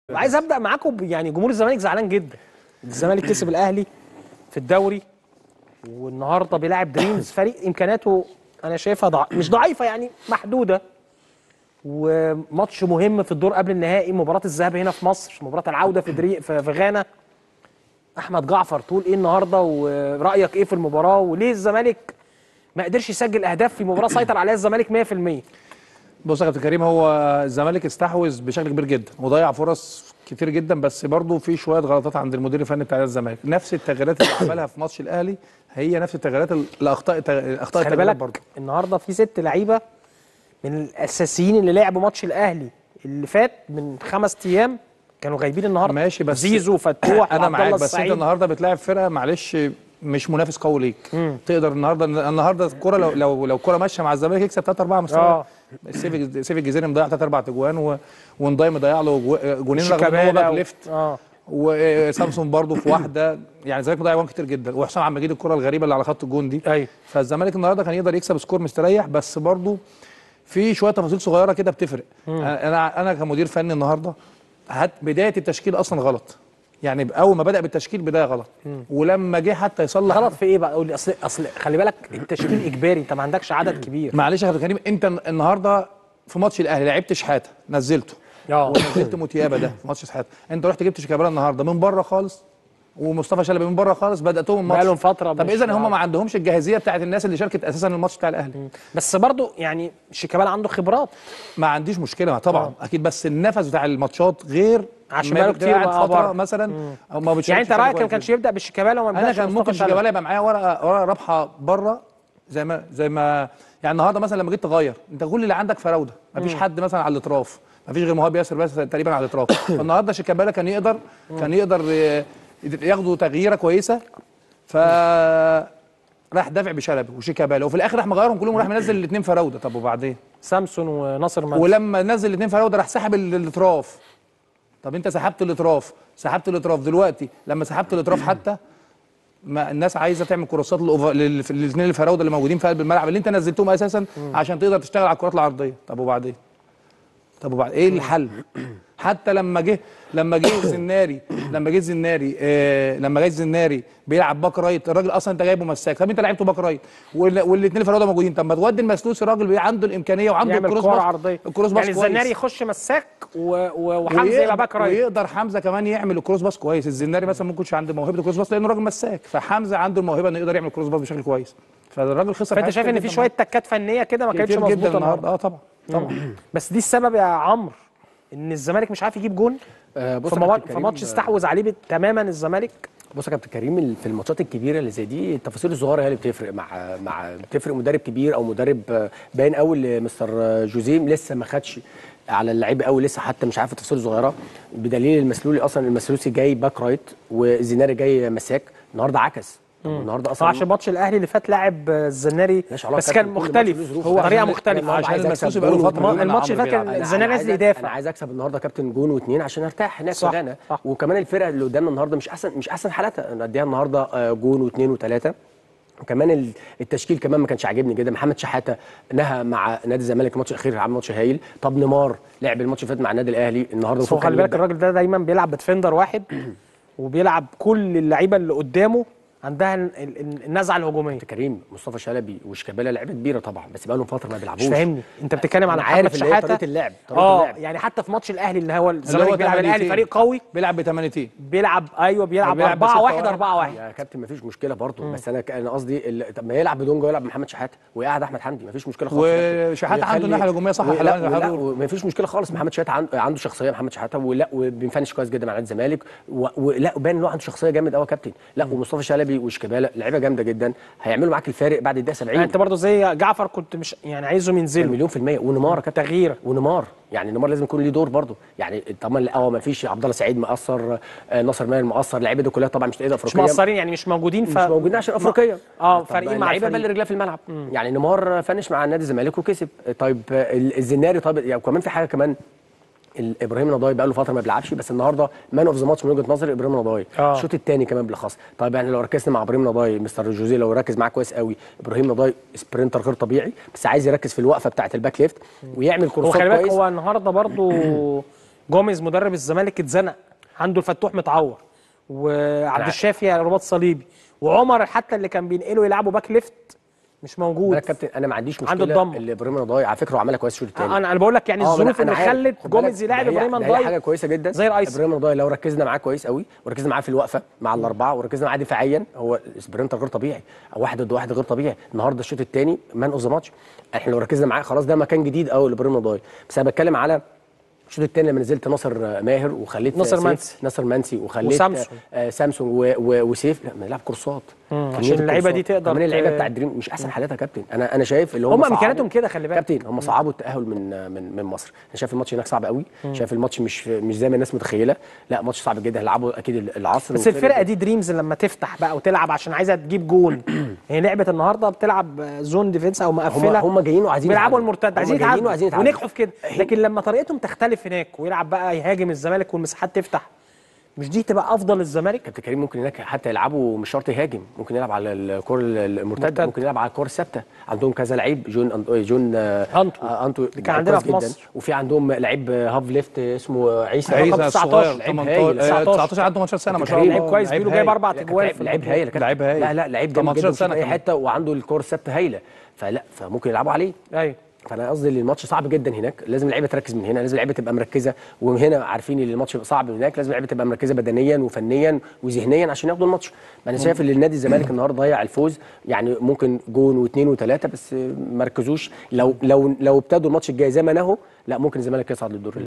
وعايز ابدا معاكم ب- يعني جمهور الزمالك زعلان جدا الزمالك كسب الاهلي في الدوري والنهارده بيلاعب دريمز فريق امكانياته انا شايفها ضع... مش ضعيفه يعني محدوده وماتش مهم في الدور قبل النهائي مباراه الذهاب هنا في مصر مباراه العوده في دري... في في غانا احمد جعفر تقول ايه النهارده ورايك ايه في المباراه وليه الزمالك ما قدرش يسجل اهداف في مباراه سيطر عليها الزمالك 100% بص يا كابتن كريم هو الزمالك استحوذ بشكل كبير جدا وضيع فرص كتير جدا بس برضه في شويه غلطات عند المدير الفني بتاع الزمالك نفس التغييرات اللي عملها في ماتش الاهلي هي نفس التغييرات الاخطاء الاخطاء خلي التغييرات بالك النهارده في ست لعيبه من الاساسيين اللي لعبوا ماتش الاهلي اللي فات من خمس ايام كانوا غايبين النهارده ماشي بس زيزو فتوح انا وعبد معاك الله بس انت السعيد النهارده بتلاعب فرقه معلش مش منافس قوي ليك تقدر النهارده النهارده الكوره لو لو لو الكوره ماشيه مع الزمالك يكسب 3 4 مستوى اه سيف سيف الجزيري مضيع 3 4 اجوان و... ونداي مضيع له جو- جونين رغم ان هو شيكابالا باك و- ليفت اه وسامسون برضه في واحده يعني الزمالك مضيع جوان كتير جدا وحسام عبد المجيد الكره الغريبه اللي على خط الجون دي ايوه فالزمالك النهارده كان يقدر يكسب سكور مستريح بس برضه في شويه تفاصيل صغيره كده بتفرق انا انا كمدير فني النهارده هات بدايه التشكيل اصلا غلط يعني اول ما بدا بالتشكيل بدايه غلط ولما جه حتى يصلح غلط في ايه بقى قول لي اصل اصل خلي بالك التشكيل اجباري انت ما عندكش عدد كبير معلش يا كابتن كريم انت النهارده في ماتش الاهلي لعبت شحاته نزلته اه ونزلت موتيابه ده في ماتش شحاته انت رحت جبت شيكابالا النهارده من بره خالص ومصطفى شلبي من بره خالص بداتهم الماتش بقالهم فتره طب مش اذا هم بيلعبوا. ما عندهمش الجاهزيه بتاعت الناس اللي شاركت اساسا الماتش بتاع الاهلي بس برضو يعني شيكابالا عنده خبرات ما عنديش مشكله طبعا اكيد بس النفس بتاع الماتشات غير عشان ما بقاله بتبقى كتير قاعد بقى فتره بره. مثلا او ما بتشاركش يعني انت بشكل رايك ما كويس كانش يبدا بالشيكابالا وما انا يبداش كان بمصطفى ممكن شلبي. شيكابالا يبقى معايا ورقه ورقه رابحه بره زي ما زي ما يعني النهارده مثلا لما جيت تغير انت كل اللي عندك فراوده مفيش حد مثلا على الاطراف مفيش غير مهاب ياسر بس تقريبا على الاطراف فالنهارده شيكابالا كان يقدر كان يقدر ي- ياخدوا تغييره كويسه ف راح دافع بشلبي وشيكابالا وفي الاخر راح مغيرهم كلهم وراح منزل الاثنين فراوده طب وبعدين سامسون وناصر منسي ولما نزل الاثنين فراوده راح سحب ال- الاطراف طب انت سحبت الاطراف سحبت الاطراف دلوقتي لما سحبت الاطراف حتى ما الناس عايزه تعمل كروسات للاثنين الفراوده اللي موجودين في قلب الملعب اللي انت نزلتهم اساسا عشان تقدر تشتغل على الكرات العرضيه طب وبعدين طب وبعد ايه الحل حتى لما جه لما جه الزناري لما جه الزناري آه لما جه الزناري بيلعب باك رايت الراجل اصلا انت جايبه مساك طب انت لعبته باك رايت والاثنين الفراوده موجودين طب ما تودي المسلوسي الراجل بي- عنده الامكانيه وعنده يعمل الكروس كوره باص عرضيه الكروس باص يعني كويس. الزناري يخش مساك و... و... وحمزه ويقدر- يبقى باك رايت ويقدر حمزه كمان يعمل الكروس باص كويس الزناري مثلا ممكن يكونش عنده موهبه الكروس باص لانه راجل مساك فحمزه عنده الموهبه انه يقدر يعمل الكروس باص بشكل كويس فالراجل خسر فانت حاجات شايف كتير ان في جداً شويه تكات فنيه كده ما كانتش كتير جدا مظبوطه النهارده النهارده اه طبعا طبعا بس دي السبب يا عمرو ان الزمالك مش عارف يجيب جون آه، بص في, يا موا- كابتن في كريم، ماتش آه، استحوذ عليه بت- تماما الزمالك بص يا كابتن كريم ال- في الماتشات الكبيره اللي زي دي التفاصيل الصغيره هي اللي بتفرق مع مع بتفرق مدرب كبير او مدرب آه، باين قوي لمستر آه، جوزيم لسه ما خدش على اللعيبه قوي لسه حتى مش عارف التفاصيل الصغيره بدليل المسلولي اصلا المسلوسي جاي باك رايت والزناري جاي مساك النهارده عكس طب النهارده اصلا اصلا عشان ماتش الاهلي اللي فات لاعب آه، الزناري ماشي علاقة بس كابتن، كان كل ماتش مختلف له ظروف. هو هو طريقه عشان- مختلفه عشان عشان عايز المسلوسي أكسب بقاله جون فترة واتنين. بيقول الماتش اللي فات كان أنا- الزناري أنا نازل عايز- يدافع انا عايز اكسب النهارده كابتن جون واثنين عشان ارتاح هناك صح، في غانا صح. وكمان الفرقه اللي قدامنا النهارده مش احسن مش احسن حالاتها انا اديها النهارده آه، جون واثنين وثلاثه وكمان ال- التشكيل كمان ما كانش عاجبني جدا محمد شحاته نهى مع نادي الزمالك الماتش الاخير عمل ماتش هايل طب نيمار لعب الماتش اللي فات مع النادي الاهلي النهارده بس هو المفروض كان خلي بالك يبدأ. الراجل ده دايما بيلعب بتفندر واحد وبيلعب كل اللعيبه اللي قدامه عندها ال- ال- النزعه الهجوميه كريم مصطفى شلبي وشيكابالا لعيبه كبيره طبعا بس بقى لهم فتره ما بيلعبوش مش فاهمني انت بتتكلم على أنا محمد عارف اللي هي شحاته طريقة اللعب، طريقة اه اللعب. يعني حتى في ماتش الاهلي اللي هو الزمالك هو بيلعب الاهلي تمانيتين. فريق قوي بيلعب بثمانيتين بيلعب ايوه بيلعب بيلعب 4 1 بستة 4 1 يا كابتن مفيش مشكله برضه بس انا ك- انا قصدي ال- طب ما يلعب بدونجا ويلعب محمد شحاته ويقعد احمد حمدي مفيش مشكله خالص وشحاتة عنده ويخلي- الناحية الهجومية صح، ولا حلوان ولا حلوان. مفيش مشكله خالص محمد شحاته عنده, عنده شخصيه محمد شحاته ولا وبيفنش كويس جدا مع نادي الزمالك و- ولا وباين ان هو عنده شخصيه جامد قوي يا كابتن لا ومصطفى شلبي وشيكابالا لعيبه جامده جدا هيعملوا معاك الفارق بعد الدقيقه 70 يعني انت برضه زي جعفر كنت مش يعني عايزهم ينزلوا مليون في المية ونيمار كابتن تغيير ونيمار يعني نيمار لازم يكون ليه دور برضه يعني طبعا اه ما فيش عبد الله سعيد مقصر آه، ناصر ماهر مقصر اللعيبه دي كلها طبعا مش تقدر مش افريقيا مقصرين يعني مش موجودين ف مش موجودين عشان افريقيا اه طب فارقين مع اللعيبه بقى اللي الفريق رجلها في الملعب يعني نيمار فنش مع نادي الزمالك وكسب طيب آه، ال- الزناري طيب يعني وكمان في حاجه كمان ال- ابراهيم نضاي بقى له فتره ما بيلعبش بس النهارده مان اوف ذا ماتش من وجهه نظري ابراهيم نضاي آه. الشوط الثاني كمان بالاخص طيب يعني لو ركزنا مع ابراهيم نضاي مستر جوزيه لو ركز معاه كويس قوي ابراهيم نضاي سبرنتر غير طبيعي بس عايز يركز في الوقفه بتاعه الباك ليفت ويعمل هو كورسات خلي بالك كويس هو النهارده برضه جوميز مدرب الزمالك اتزنق عنده الفتوح متعور وعبد أنا- الشافي رباط صليبي وعمر حتى اللي كان بينقله يلعبه باك ليفت مش موجود انا كابتن انا ما عنديش عنده مشكله الضم. اللي ابراهيم رضاي على فكره هو عملها كويس الشوط الثاني انا انا بقول لك يعني آه، الظروف أنا- أنا اللي عارف. خلت خد جوميز بالك، يلاعب ده هي- ابراهيم ده هي نضاي حاجه كويسه جدا زي الايسر ابراهيم نضاي لو ركزنا معاه كويس قوي وركزنا معاه في الوقفه مع الاربعه وركزنا معاه دفاعيا هو سبرنتر غير طبيعي واحد ضد واحد غير طبيعي النهارده الشوط الثاني مان اوف ذا ماتش احنا لو ركزنا معاه خلاص ده مكان جديد قوي لابراهيم نضاي بس انا بتكلم على الشوط الثاني لما نزلت ناصر ماهر وخليت ناصر سيف- منسي. ناصر منسي وخليت وسامسون. آه سامسونج و- و- وسيف لا ما يلعب كورسات كمية عشان اللعيبة دي الكورسات. تقدر كمان اللعيبه ت- بتاع دريم مش احسن حالاتها يا كابتن انا انا شايف اللي هم هم صعبوا- إمكانياتهم كده، خلي بالك. كابتن هم صعبوا التاهل من من من مصر انا شايف الماتش هناك صعب قوي شايف الماتش مش مش زي ما الناس متخيله لا ماتش صعب جدا هيلعبوا اكيد العصر بس وفرق- الفرقه دي دريمز لما تفتح بقى وتلعب عشان عايزه تجيب جون هي لعبه النهارده بتلعب زون ديفنس او مقفله هم جايين وعايزين بيلعبوا يتعادلوا. المرتد هم عايزين جايين يتعادلوا وعايزين يتعادلوا. ونجحوا في كده لكن لما طريقتهم تختلف هناك ويلعب بقى يهاجم الزمالك والمساحات تفتح مش دي تبقى افضل للزمالك كابتن كريم ممكن هناك حتى يلعبوا مش شرط يهاجم ممكن يلعب على الكور المرتده مرتد. ممكن يلعب على الكور الثابته عندهم كذا لعيب جون أن- جون آه، أنتو. آه، انتو كان عندنا كويس في جدا. مصر. وفي عندهم لعيب هاف ليفت اسمه عيسى عيسى رقم 19 الصغير لعيب 18 هايل آه، 19. 19 عنده 18 سنه ما شاء كريم الله لعيب كويس بيقولوا جايب اربع لا، تجوال لعيب في لعيب البطولة. هايل يا كابتن. لعيب هايل. لا لا لعيب جامد 18 جدا سنة في اي كمان. حته وعنده الكور الثابته هايله فلا فممكن يلعبوا عليه ايوه فانا قصدي ان الماتش صعب جدا هناك لازم اللعيبه تركز من هنا لازم اللعيبه تبقى مركزه ومن هنا عارفين ان الماتش يبقى صعب من هناك لازم اللعيبه تبقى مركزه بدنيا وفنيا وذهنيا عشان ياخدوا الماتش ما انا شايف ان النادي الزمالك النهارده ضيع الفوز يعني ممكن جون واثنين وثلاثه بس ما ركزوش لو لو لو ابتدوا الماتش الجاي زي ما نهوا لا ممكن الزمالك يصعد للدور